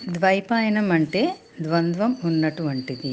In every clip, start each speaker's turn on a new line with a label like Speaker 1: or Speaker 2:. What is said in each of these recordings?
Speaker 1: ద్వైపాయనం అంటే ద్వంద్వం ఉన్నటువంటిది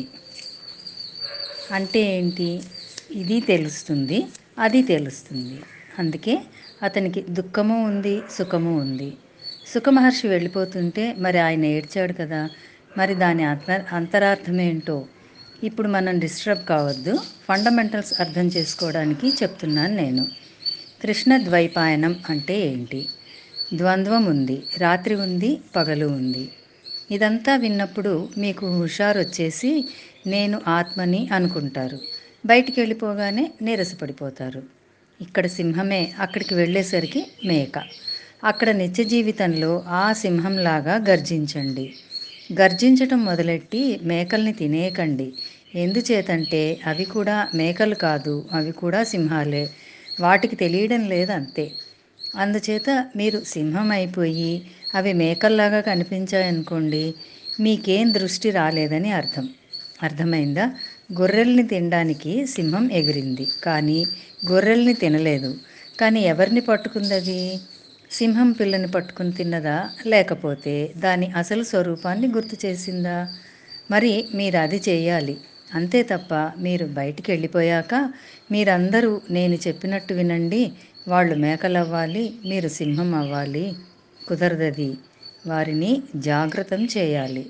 Speaker 1: అంటే ఏంటి ఇది తెలుస్తుంది అది తెలుస్తుంది అందుకే అతనికి దుఃఖము ఉంది సుఖము ఉంది సుఖమహర్షి వెళ్ళిపోతుంటే మరి ఆయన ఏడ్చాడు కదా మరి దాని అంత అంతరార్థం ఏంటో ఇప్పుడు మనం డిస్టర్బ్ కావద్దు ఫండమెంటల్స్ అర్థం చేసుకోవడానికి చెప్తున్నాను నేను కృష్ణ ద్వైపాయనం అంటే ఏంటి ద్వంద్వం ఉంది రాత్రి ఉంది పగలు ఉంది ఇదంతా విన్నప్పుడు మీకు హుషారు వచ్చేసి నేను ఆత్మని అనుకుంటారు బయటికి వెళ్ళిపోగానే నీరసపడిపోతారు ఇక్కడ సింహమే అక్కడికి వెళ్ళేసరికి మేక అక్కడ నిత్య జీవితంలో ఆ సింహంలాగా గర్జించండి గర్జించటం మొదలెట్టి మేకల్ని తినేయకండి ఎందుచేతంటే అవి కూడా మేకలు కాదు అవి కూడా సింహాలే వాటికి తెలియడం లేదు అంతే అందుచేత మీరు సింహం అయిపోయి అవి మేకల్లాగా కనిపించాయనుకోండి మీకేం దృష్టి రాలేదని అర్థం అర్థమైందా గొర్రెల్ని తినడానికి సింహం ఎగిరింది కానీ గొర్రెల్ని తినలేదు కానీ ఎవరిని పట్టుకుందది సింహం పిల్లని పట్టుకుని తిన్నదా లేకపోతే దాని అసలు స్వరూపాన్ని గుర్తు చేసిందా మరి మీరు అది చేయాలి అంతే తప్ప మీరు బయటికి వెళ్ళిపోయాక మీరందరూ నేను చెప్పినట్టు వినండి వాళ్ళు మేకలు అవ్వాలి మీరు సింహం అవ్వాలి కుదరదది వారిని జాగ్రత్తం చేయాలి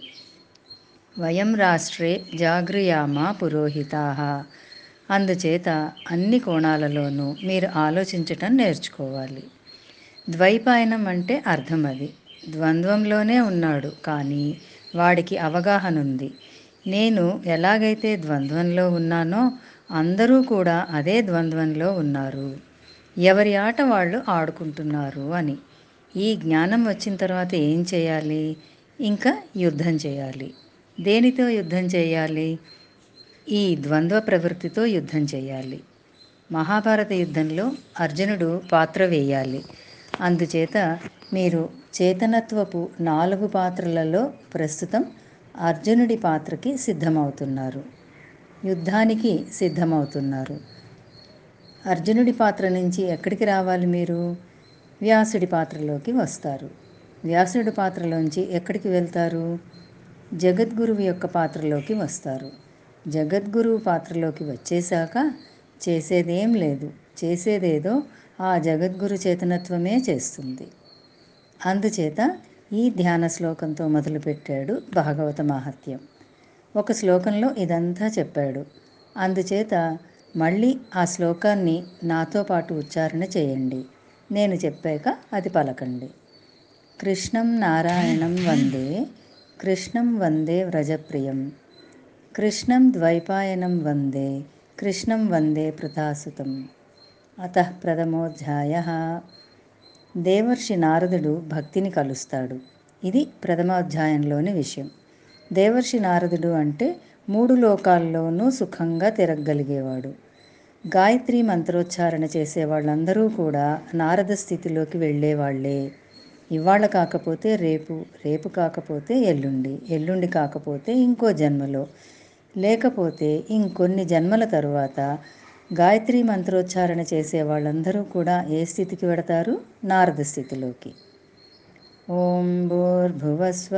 Speaker 1: వయం రాష్ట్రే జాగృయామ పురోహితా అందుచేత అన్ని కోణాలలోనూ మీరు ఆలోచించటం నేర్చుకోవాలి ద్వైపాయనం అంటే అర్థం అది ద్వంద్వంలోనే ఉన్నాడు కానీ వాడికి అవగాహన ఉంది నేను ఎలాగైతే ద్వంద్వంలో ఉన్నానో అందరూ కూడా అదే ద్వంద్వంలో ఉన్నారు ఎవరి ఆట వాళ్ళు ఆడుకుంటున్నారు అని ఈ జ్ఞానం వచ్చిన తర్వాత ఏం చేయాలి ఇంకా యుద్ధం చేయాలి దేనితో యుద్ధం చేయాలి ఈ ద్వంద్వ ప్రవృత్తితో యుద్ధం చేయాలి మహాభారత యుద్ధంలో అర్జునుడు పాత్ర వేయాలి అందుచేత మీరు చేతనత్వపు నాలుగు పాత్రలలో ప్రస్తుతం అర్జునుడి పాత్రకి సిద్ధమవుతున్నారు యుద్ధానికి సిద్ధమవుతున్నారు అర్జునుడి పాత్ర నుంచి ఎక్కడికి రావాలి మీరు వ్యాసుడి పాత్రలోకి వస్తారు వ్యాసుడి పాత్రలోంచి ఎక్కడికి వెళ్తారు జగద్గురువు యొక్క పాత్రలోకి వస్తారు జగద్గురువు పాత్రలోకి వచ్చేశాక చేసేదేం లేదు చేసేదేదో ఆ జగద్గురు చేతనత్వమే చేస్తుంది అందుచేత ఈ ధ్యాన శ్లోకంతో మొదలుపెట్టాడు భాగవత మహత్యం ఒక శ్లోకంలో ఇదంతా చెప్పాడు అందుచేత మళ్ళీ ఆ శ్లోకాన్ని నాతో పాటు ఉచ్చారణ చేయండి నేను చెప్పాక అది పలకండి కృష్ణం నారాయణం వందే కృష్ణం వందే వ్రజప్రియం కృష్ణం ద్వైపాయనం వందే కృష్ణం వందే ప్రతాసుతం అత ప్రథమోధ్యాయ దేవర్షి నారదుడు భక్తిని కలుస్తాడు ఇది ప్రథమాధ్యాయంలోని విషయం దేవర్షి నారదుడు అంటే మూడు లోకాల్లోనూ సుఖంగా తిరగగలిగేవాడు గాయత్రి మంత్రోచ్చారణ చేసే వాళ్ళందరూ కూడా నారద స్థితిలోకి వెళ్ళేవాళ్లే ఇవాళ కాకపోతే రేపు రేపు కాకపోతే ఎల్లుండి ఎల్లుండి కాకపోతే ఇంకో జన్మలో లేకపోతే ఇంకొన్ని జన్మల తరువాత గాయత్రి మంత్రోచ్చారణ చేసే వాళ్ళందరూ కూడా ఏ స్థితికి వెడతారు నారద స్థితిలోకి ఓం భూర్భువస్వ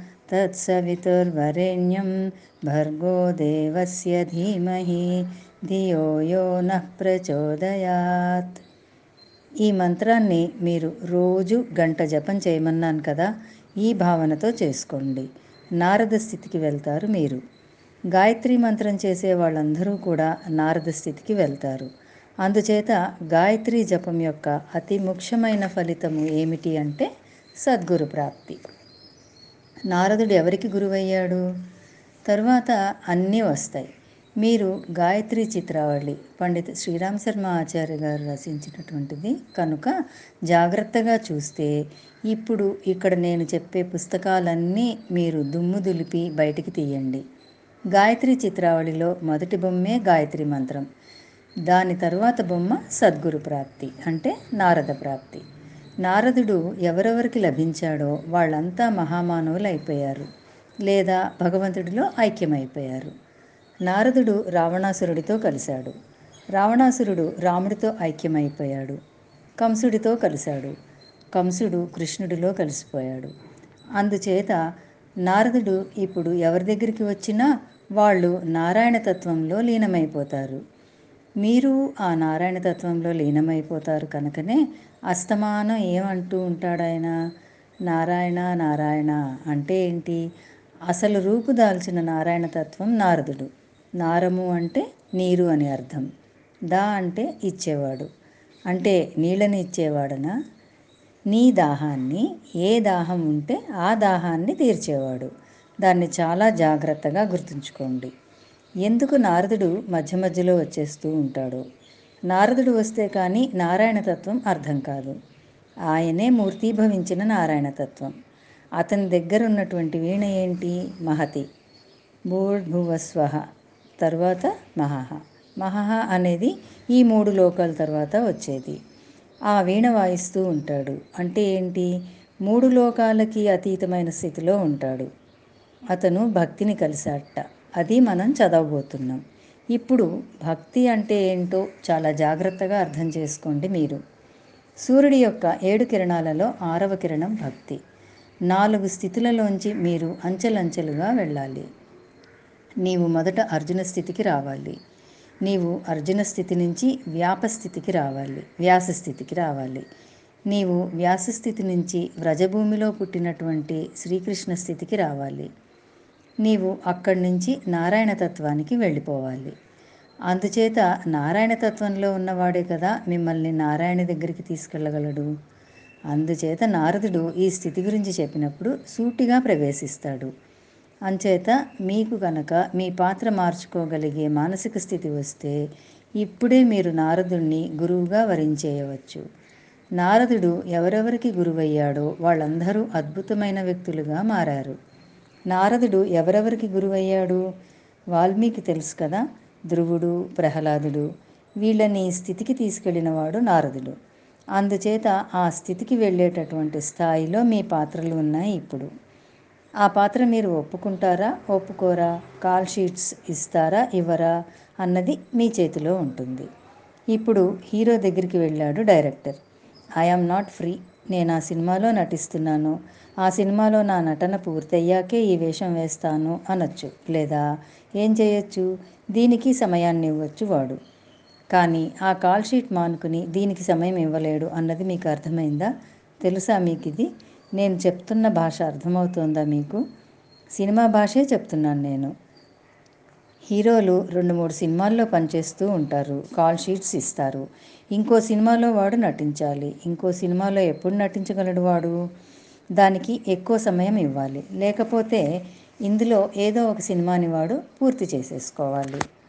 Speaker 1: తత్సవితుర్వరేణ్యం భర్గో దేవస్య ధీమహి ధియో యో నః ప్రచోదయాత్ ఈ మంత్రాన్ని మీరు రోజు గంట జపం చేయమన్నాను కదా ఈ భావనతో చేసుకోండి నారద స్థితికి వెళ్తారు మీరు గాయత్రి మంత్రం చేసే వాళ్ళందరూ కూడా నారద స్థితికి వెళ్తారు అందుచేత గాయత్రి జపం యొక్క అతి ముఖ్యమైన ఫలితము ఏమిటి అంటే సద్గురు ప్రాప్తి నారదుడు ఎవరికి గురువయ్యాడు తరువాత అన్నీ వస్తాయి మీరు గాయత్రి చిత్రావళి పండిత్ శ్రీరామ్ శర్మ ఆచార్య గారు రచించినటువంటిది కనుక జాగ్రత్తగా చూస్తే ఇప్పుడు ఇక్కడ నేను చెప్పే పుస్తకాలన్నీ మీరు దుమ్ము దులిపి బయటికి తీయండి గాయత్రి చిత్రావళిలో మొదటి బొమ్మే గాయత్రి మంత్రం దాని తరువాత బొమ్మ సద్గురు ప్రాప్తి అంటే నారద ప్రాప్తి నారదుడు ఎవరెవరికి లభించాడో వాళ్ళంతా మహామానవులు అయిపోయారు లేదా భగవంతుడిలో ఐక్యమైపోయారు నారదుడు రావణాసురుడితో కలిశాడు రావణాసురుడు రాముడితో ఐక్యమైపోయాడు కంసుడితో కలిశాడు కంసుడు కృష్ణుడిలో కలిసిపోయాడు అందుచేత నారదుడు ఇప్పుడు ఎవరి దగ్గరికి వచ్చినా వాళ్ళు నారాయణ తత్వంలో లీనమైపోతారు మీరు ఆ నారాయణ తత్వంలో లీనమైపోతారు కనుకనే అస్తమానం ఏమంటూ ఉంటాడు ఆయన నారాయణ నారాయణ అంటే ఏంటి అసలు రూపుదాల్చిన నారాయణ తత్వం నారదుడు నారము అంటే నీరు అని అర్థం దా అంటే ఇచ్చేవాడు అంటే నీళ్ళని ఇచ్చేవాడనా నీ దాహాన్ని ఏ దాహం ఉంటే ఆ దాహాన్ని తీర్చేవాడు దాన్ని చాలా జాగ్రత్తగా గుర్తుంచుకోండి ఎందుకు నారదుడు మధ్య మధ్యలో వచ్చేస్తూ ఉంటాడు నారదుడు వస్తే కానీ నారాయణ తత్వం అర్థం కాదు ఆయనే మూర్తీభవించిన నారాయణ తత్వం అతని దగ్గర ఉన్నటువంటి వీణ ఏంటి మహతి భూర్భువస్వహ తర్వాత మహహ మహహ అనేది ఈ మూడు లోకాల తర్వాత వచ్చేది ఆ వీణ వాయిస్తూ ఉంటాడు అంటే ఏంటి మూడు లోకాలకి అతీతమైన స్థితిలో ఉంటాడు అతను భక్తిని కలిసాట అది మనం చదవబోతున్నాం ఇప్పుడు భక్తి అంటే ఏంటో చాలా జాగ్రత్తగా అర్థం చేసుకోండి మీరు సూర్యుడి యొక్క ఏడు కిరణాలలో ఆరవ కిరణం భక్తి నాలుగు స్థితులలోంచి మీరు అంచెలంచెలుగా వెళ్ళాలి నీవు మొదట అర్జున స్థితికి రావాలి నీవు అర్జున స్థితి నుంచి వ్యాప స్థితికి రావాలి వ్యాస స్థితికి రావాలి నీవు వ్యాస స్థితి నుంచి వ్రజభూమిలో పుట్టినటువంటి శ్రీకృష్ణ స్థితికి రావాలి నీవు అక్కడి నుంచి నారాయణ తత్వానికి వెళ్ళిపోవాలి అందుచేత నారాయణ తత్వంలో ఉన్నవాడే కదా మిమ్మల్ని నారాయణ దగ్గరికి తీసుకెళ్ళగలడు అందుచేత నారదుడు ఈ స్థితి గురించి చెప్పినప్పుడు సూటిగా ప్రవేశిస్తాడు అంచేత మీకు కనుక మీ పాత్ర మార్చుకోగలిగే మానసిక స్థితి వస్తే ఇప్పుడే మీరు నారదుణ్ణి గురువుగా వరించేయవచ్చు నారదుడు ఎవరెవరికి గురువయ్యాడో వాళ్ళందరూ అద్భుతమైన వ్యక్తులుగా మారారు నారదుడు ఎవరెవరికి గురువయ్యాడు వాల్మీకి తెలుసు కదా ధ్రువుడు ప్రహ్లాదుడు వీళ్ళని స్థితికి తీసుకెళ్ళినవాడు నారదుడు అందుచేత ఆ స్థితికి వెళ్ళేటటువంటి స్థాయిలో మీ పాత్రలు ఉన్నాయి ఇప్పుడు ఆ పాత్ర మీరు ఒప్పుకుంటారా ఒప్పుకోరా కాల్ షీట్స్ ఇస్తారా ఇవ్వరా అన్నది మీ చేతిలో ఉంటుంది ఇప్పుడు హీరో దగ్గరికి వెళ్ళాడు డైరెక్టర్ ఐఆమ్ నాట్ ఫ్రీ నేను ఆ సినిమాలో నటిస్తున్నాను ఆ సినిమాలో నా నటన పూర్తయ్యాకే ఈ వేషం వేస్తాను అనొచ్చు లేదా ఏం చేయొచ్చు దీనికి సమయాన్ని ఇవ్వచ్చు వాడు కానీ ఆ కాల్ షీట్ మానుకుని దీనికి సమయం ఇవ్వలేడు అన్నది మీకు అర్థమైందా తెలుసా మీకు ఇది నేను చెప్తున్న భాష అర్థమవుతోందా మీకు సినిమా భాషే చెప్తున్నాను నేను హీరోలు రెండు మూడు సినిమాల్లో పనిచేస్తూ ఉంటారు కాల్ షీట్స్ ఇస్తారు ఇంకో సినిమాలో వాడు నటించాలి ఇంకో సినిమాలో ఎప్పుడు నటించగలడు వాడు దానికి ఎక్కువ సమయం ఇవ్వాలి లేకపోతే ఇందులో ఏదో ఒక సినిమాని వాడు పూర్తి చేసేసుకోవాలి